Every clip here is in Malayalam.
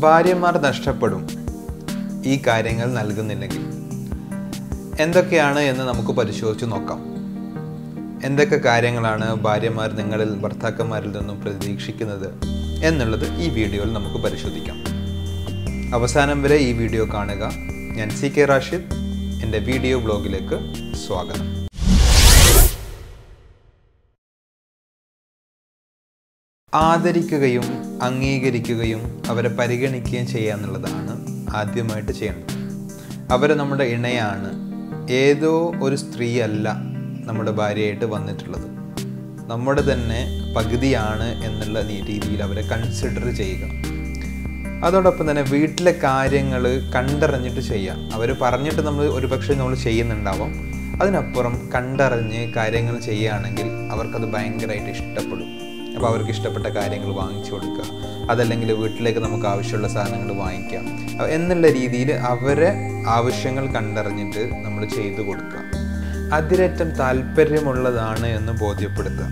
ഭാര്യമാർ നഷ്ടപ്പെടും ഈ കാര്യങ്ങൾ നൽകുന്നില്ലെങ്കിൽ എന്തൊക്കെയാണ് എന്ന് നമുക്ക് പരിശോധിച്ച് നോക്കാം എന്തൊക്കെ കാര്യങ്ങളാണ് ഭാര്യമാർ നിങ്ങളിൽ ഭർത്താക്കന്മാരിൽ നിന്നും പ്രതീക്ഷിക്കുന്നത് എന്നുള്ളത് ഈ വീഡിയോയിൽ നമുക്ക് പരിശോധിക്കാം അവസാനം വരെ ഈ വീഡിയോ കാണുക ഞാൻ സി കെ റാഷിദ് എൻ്റെ വീഡിയോ ബ്ലോഗിലേക്ക് സ്വാഗതം ആദരിക്കുകയും അംഗീകരിക്കുകയും അവരെ പരിഗണിക്കുകയും ചെയ്യുക എന്നുള്ളതാണ് ആദ്യമായിട്ട് ചെയ്യേണ്ടത് അവരെ നമ്മുടെ ഇണയാണ് ഏതോ ഒരു സ്ത്രീയല്ല നമ്മുടെ ഭാര്യയായിട്ട് വന്നിട്ടുള്ളത് നമ്മുടെ തന്നെ പകുതിയാണ് എന്നുള്ള രീതിയിൽ അവരെ കൺസിഡർ ചെയ്യുക അതോടൊപ്പം തന്നെ വീട്ടിലെ കാര്യങ്ങൾ കണ്ടറിഞ്ഞിട്ട് ചെയ്യാം അവർ പറഞ്ഞിട്ട് നമ്മൾ ഒരുപക്ഷെ നമ്മൾ ചെയ്യുന്നുണ്ടാവാം അതിനപ്പുറം കണ്ടറിഞ്ഞ് കാര്യങ്ങൾ ചെയ്യുകയാണെങ്കിൽ അവർക്കത് ഭയങ്കരമായിട്ട് ഇഷ്ടപ്പെടും അപ്പോൾ അവർക്ക് ഇഷ്ടപ്പെട്ട കാര്യങ്ങൾ വാങ്ങിച്ചു കൊടുക്കുക അതല്ലെങ്കിൽ വീട്ടിലേക്ക് നമുക്ക് ആവശ്യമുള്ള സാധനങ്ങൾ വാങ്ങിക്കാം അഹ് എന്നുള്ള രീതിയിൽ അവരെ ആവശ്യങ്ങൾ കണ്ടറിഞ്ഞിട്ട് നമ്മൾ ചെയ്തു കൊടുക്കുക അതിരറ്റം താല്പര്യമുള്ളതാണ് എന്ന് ബോധ്യപ്പെടുത്തുക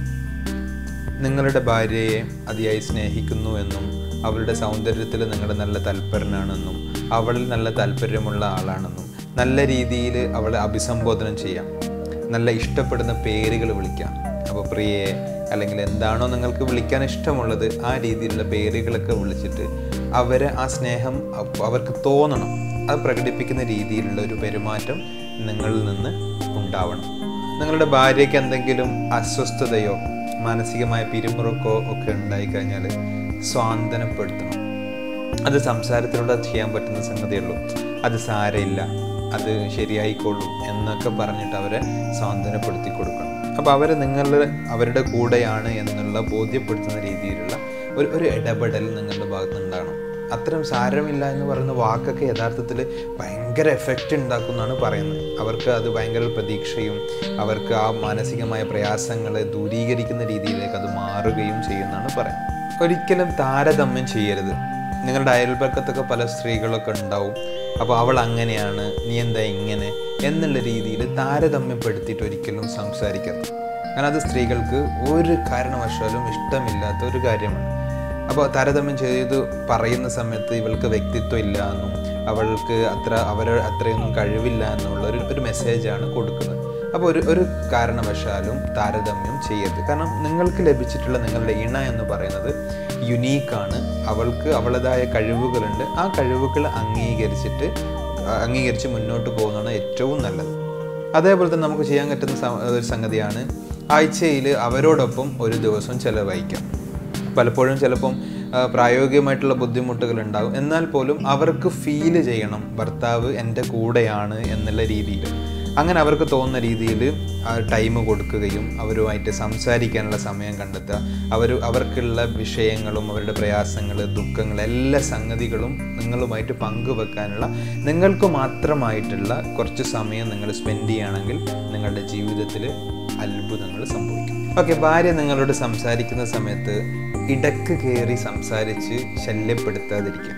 നിങ്ങളുടെ ഭാര്യയെ അതിയായി സ്നേഹിക്കുന്നു എന്നും അവളുടെ സൗന്ദര്യത്തിൽ നിങ്ങൾ നല്ല തൽപരനാണെന്നും അവളിൽ നല്ല താല്പര്യമുള്ള ആളാണെന്നും നല്ല രീതിയിൽ അവളെ അഭിസംബോധന ചെയ്യാം നല്ല ഇഷ്ടപ്പെടുന്ന പേരുകൾ വിളിക്കാം അപ്പോൾ പ്രിയയെ അല്ലെങ്കിൽ എന്താണോ നിങ്ങൾക്ക് വിളിക്കാൻ ഇഷ്ടമുള്ളത് ആ രീതിയിലുള്ള പേരുകളൊക്കെ വിളിച്ചിട്ട് അവരെ ആ സ്നേഹം അപ്പ- അവർക്ക് തോന്നണം അത് പ്രകടിപ്പിക്കുന്ന രീതിയിലുള്ള ഒരു പെരുമാറ്റം നിങ്ങളിൽ നിന്ന് ഉണ്ടാവണം നിങ്ങളുടെ ഭാര്യയ്ക്ക് എന്തെങ്കിലും അസ്വസ്ഥതയോ മാനസികമായ പിരിമുറുക്കോ ഒക്കെ ഉണ്ടായിക്കഴിഞ്ഞാൽ സ്വാന്തനപ്പെടുത്തണം അത് സംസാരത്തിലൂടെ ചെയ്യാൻ പറ്റുന്ന സംഗതിയുള്ളൂ അത് സാരമില്ല അത് ശരിയായിക്കോളും എന്നൊക്കെ പറഞ്ഞിട്ട് അവരെ സാന്ത്വനപ്പെടുത്തി കൊടുക്കണം അപ്പോൾ അവർ നിങ്ങൾ അവരുടെ കൂടെയാണ് എന്നുള്ള ബോധ്യപ്പെടുത്തുന്ന രീതിയിലുള്ള ഒരു ഒരു ഇടപെടൽ നിങ്ങളുടെ ഭാഗത്ത് ഉണ്ടാകണം അത്തരം സാരമില്ല എന്ന് പറയുന്ന വാക്കൊക്കെ യഥാർത്ഥത്തിൽ ഭയങ്കര എഫക്റ്റ് ഉണ്ടാക്കുമെന്നാണ് പറയുന്നത് അവർക്ക് അത് ഭയങ്കര പ്രതീക്ഷയും അവർക്ക് ആ മാനസികമായ പ്രയാസങ്ങളെ ദൂരീകരിക്കുന്ന രീതിയിലേക്ക് അത് മാറുകയും ചെയ്യുമെന്നാണ് പറയുന്നത് ഒരിക്കലും താരതമ്യം ചെയ്യരുത് നിങ്ങളുടെ അയൽപക്കത്തൊക്കെ പല സ്ത്രീകളൊക്കെ ഉണ്ടാവും അപ്പോൾ അവൾ അങ്ങനെയാണ് നീ എന്താ ഇങ്ങനെ എന്നുള്ള രീതിയിൽ താരതമ്യപ്പെടുത്തിയിട്ട് ഒരിക്കലും സംസാരിക്കരുത് കാരണം അത് സ്ത്രീകൾക്ക് ഒരു കാരണവശാലും ഇഷ്ടമില്ലാത്ത ഒരു കാര്യമാണ് അപ്പോൾ താരതമ്യം ചെയ്ത് പറയുന്ന സമയത്ത് ഇവൾക്ക് വ്യക്തിത്വം ഇല്ല എന്നും അവൾക്ക് അത്ര അവർ അത്രയൊന്നും കഴിവില്ല എന്നുള്ള ഒരു ഒരു മെസ്സേജാണ് കൊടുക്കുന്നത് അപ്പോൾ ഒരു ഒരു കാരണവശാലും താരതമ്യം ചെയ്യരുത് കാരണം നിങ്ങൾക്ക് ലഭിച്ചിട്ടുള്ള നിങ്ങളുടെ ഇണ എന്ന് പറയുന്നത് യുനീക്കാണ് അവൾക്ക് അവളതായ കഴിവുകളുണ്ട് ആ കഴിവുകൾ അംഗീകരിച്ചിട്ട് അംഗീകരിച്ച് മുന്നോട്ട് പോകുന്നതാണ് ഏറ്റവും നല്ലത് അതേപോലെ തന്നെ നമുക്ക് ചെയ്യാൻ പറ്റുന്ന സ- ഒരു സംഗതിയാണ് ആഴ്ചയിൽ അവരോടൊപ്പം ഒരു ദിവസം ചെലവഴിക്കാം പലപ്പോഴും ചിലപ്പം ആ, പ്രായോഗികമായിട്ടുള്ള ബുദ്ധിമുട്ടുകൾ ഉണ്ടാകും എന്നാൽ പോലും അവർക്ക് ഫീല് ചെയ്യണം ഭർത്താവ് എൻ്റെ കൂടെയാണ് എന്നുള്ള രീതിയിൽ അങ്ങനെ അവർക്ക് തോന്നുന്ന രീതിയിൽ ടൈം കൊടുക്കുകയും അവരുമായിട്ട് സംസാരിക്കാനുള്ള സമയം കണ്ടെത്തുക അവർ അവർക്കുള്ള വിഷയങ്ങളും അവരുടെ പ്രയാസങ്ങൾ ദുഃഖങ്ങൾ എല്ലാ സംഗതികളും നിങ്ങളുമായിട്ട് പങ്കുവെക്കാനുള്ള നിങ്ങൾക്ക് മാത്രമായിട്ടുള്ള കുറച്ച് സമയം നിങ്ങൾ സ്പെൻഡ് ചെയ്യുകയാണെങ്കിൽ നിങ്ങളുടെ ജീവിതത്തിൽ അത്ഭുതങ്ങൾ സംഭവിക്കും ഓക്കെ ഭാര്യ നിങ്ങളോട് സംസാരിക്കുന്ന സമയത്ത് ഇടക്ക് കയറി സംസാരിച്ച് ശല്യപ്പെടുത്താതിരിക്കുക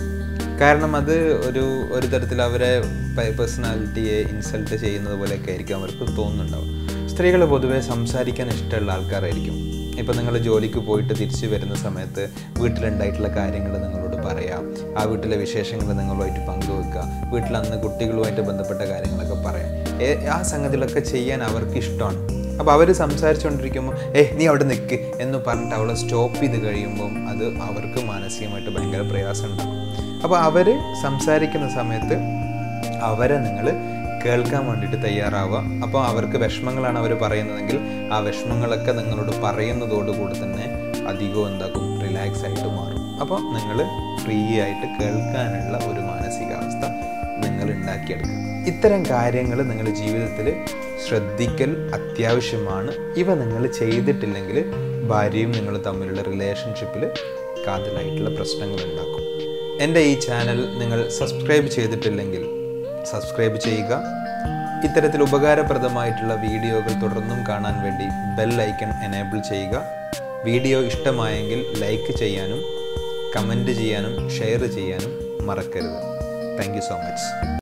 കാരണം അത് ഒരു ഒരു തരത്തിൽ അവരെ പേഴ്സണാലിറ്റിയെ ഇൻസൾട്ട് ചെയ്യുന്നത് പോലെയൊക്കെ ആയിരിക്കും അവർക്ക് തോന്നുന്നുണ്ടാവും സ്ത്രീകൾ പൊതുവെ സംസാരിക്കാൻ ഇഷ്ടമുള്ള ആൾക്കാരായിരിക്കും ഇപ്പം നിങ്ങൾ ജോലിക്ക് പോയിട്ട് തിരിച്ചു വരുന്ന സമയത്ത് വീട്ടിലുണ്ടായിട്ടുള്ള കാര്യങ്ങൾ നിങ്ങളോട് പറയാം ആ വീട്ടിലെ വിശേഷങ്ങൾ നിങ്ങളുമായിട്ട് പങ്കുവെക്കുക വീട്ടിൽ അന്ന് കുട്ടികളുമായിട്ട് ബന്ധപ്പെട്ട കാര്യങ്ങളൊക്കെ പറയാം ഏ- ആ സംഗതികളൊക്കെ ചെയ്യാൻ അവർക്ക് ഇഷ്ടമാണ് അപ്പോൾ അവർ സംസാരിച്ചുകൊണ്ടിരിക്കുമ്പോൾ ഏ നീ അവിടെ നിൽക്ക് എന്ന് പറഞ്ഞിട്ട് അവളെ സ്റ്റോപ്പ് ചെയ്ത് കഴിയുമ്പം അത് അവർക്ക് മാനസികമായിട്ട് ഭയങ്കര പ്രയാസം ഉണ്ടാകും അപ്പോൾ അവർ സംസാരിക്കുന്ന സമയത്ത് അവരെ നിങ്ങൾ കേൾക്കാൻ വേണ്ടിയിട്ട് തയ്യാറാവുക അപ്പോൾ അവർക്ക് വിഷമങ്ങളാണ് അവർ പറയുന്നതെങ്കിൽ ആ വിഷമങ്ങളൊക്കെ നിങ്ങളോട് പറയുന്നതോടുകൂടി തന്നെ അധികവും എന്താക്കും റിലാക്സ് ആയിട്ട് മാറും അപ്പോൾ നിങ്ങൾ ഫ്രീ ആയിട്ട് കേൾക്കാനുള്ള ഒരു മാനസികാവസ്ഥ നിങ്ങൾ ഉണ്ടാക്കിയെടുക്കുക ഇത്തരം കാര്യങ്ങൾ നിങ്ങളുടെ ജീവിതത്തിൽ ശ്രദ്ധിക്കൽ അത്യാവശ്യമാണ് ഇവ നിങ്ങൾ ചെയ്തിട്ടില്ലെങ്കിൽ ഭാര്യയും നിങ്ങൾ തമ്മിലുള്ള റിലേഷൻഷിപ്പിൽ കാതലായിട്ടുള്ള പ്രശ്നങ്ങൾ ഉണ്ടാക്കും എൻ്റെ ഈ ചാനൽ നിങ്ങൾ സബ്സ്ക്രൈബ് ചെയ്തിട്ടില്ലെങ്കിൽ സബ്സ്ക്രൈബ് ചെയ്യുക ഇത്തരത്തിൽ ഉപകാരപ്രദമായിട്ടുള്ള വീഡിയോകൾ തുടർന്നും കാണാൻ വേണ്ടി ബെൽ ഐക്കൺ എനേബിൾ ചെയ്യുക വീഡിയോ ഇഷ്ടമായെങ്കിൽ ലൈക്ക് ചെയ്യാനും കമൻറ്റ് ചെയ്യാനും ഷെയർ ചെയ്യാനും മറക്കരുത് താങ്ക് യു സോ മച്ച്